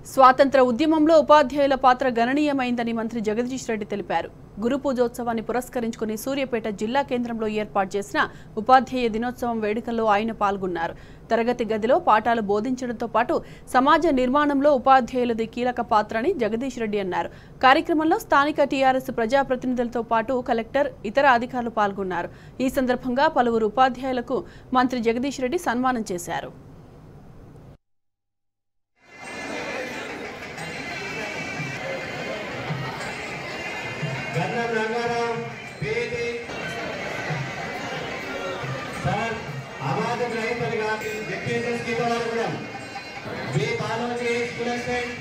స్వాతంత్ర ఉద్యమంలో ఉపాధ్యాయుల పాత్ర గణనీయమైందని మంత్రి జగదీష్ రెడ్డి తెలిపారు గురు పూజోత్సవాన్ని పురస్కరించుకుని సూర్యాపేట జిల్లా కేంద్రంలో ఏర్పాటు చేసిన ఉపాధ్యాయ దినోత్సవం వేడుకల్లో ఆయన పాల్గొన్నారు తరగతి గదిలో పాఠాలు బోధించడంతో పాటు సమాజ నిర్మాణంలో ఉపాధ్యాయులది కీలక పాత్రని జగదీష్ రెడ్డి అన్నారు కార్యక్రమంలో స్థానిక టీఆర్ఎస్ ప్రజాప్రతినిధులతో పాటు కలెక్టర్ ఇతర అధికారులు పాల్గొన్నారు ఈ సందర్భంగా పలువురు ఉపాధ్యాయులకు మంత్రి జగదీష్ రెడ్డి సన్మానం చేశారు గన్నం రంగారావు వేది సార్ అవార్డు గ్రహీతలుగా జడ్పీఎస్ఎస్ గీతవారగూడెం B Baloji school assistant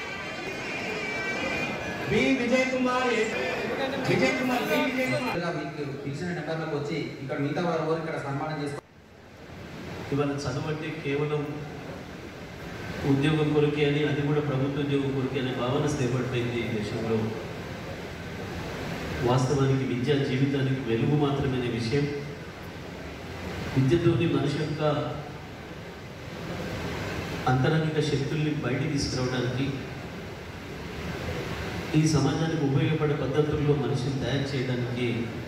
B Vijay Kumar Vijay Kumar B Vijay Kumar ఇలా మీకు పిలిచిన నెంబర్లకు వచ్చి ఇక్కడ మిగతా వారు ఇక్కడ సన్మానం చేస్తారు ఇవాళ చదువు అంటే కేవలం ఉద్యోగం కొరకే అని అది కూడా ప్రభుత్వ ఉద్యోగం కొరకే అనే భావన స్థిరపడిపోయింది ఈ దేశంలో వాస్తవానికి విద్య జీవితానికి వెలుగు మాత్రమే అనే విషయం విద్యతోని మనిషి యొక్క అంతరంగిక శక్తుల్ని బయటికి తీసుకురావడానికి ఈ సమాజానికి ఉపయోగపడే పద్ధతుల్లో మనిషిని తయారు చేయడానికి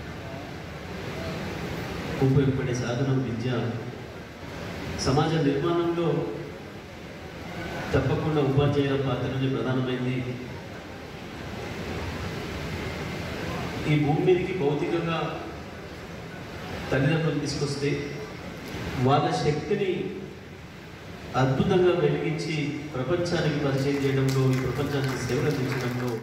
ఉపయోగపడే సాధనం విద్య సమాజ నిర్మాణంలో తప్పకుండా ఉపాధ్యాయుల పాత్రనే ప్రధానమైంది ఈ భూమి మీదకి భౌతికంగా తల్లిదండ్రులు తీసుకొస్తే వాళ్ళ శక్తిని అద్భుతంగా వెలిగించి ప్రపంచానికి పరిచయం చేయడంలో ఈ ప్రపంచానికి సేవలు అందించడంలో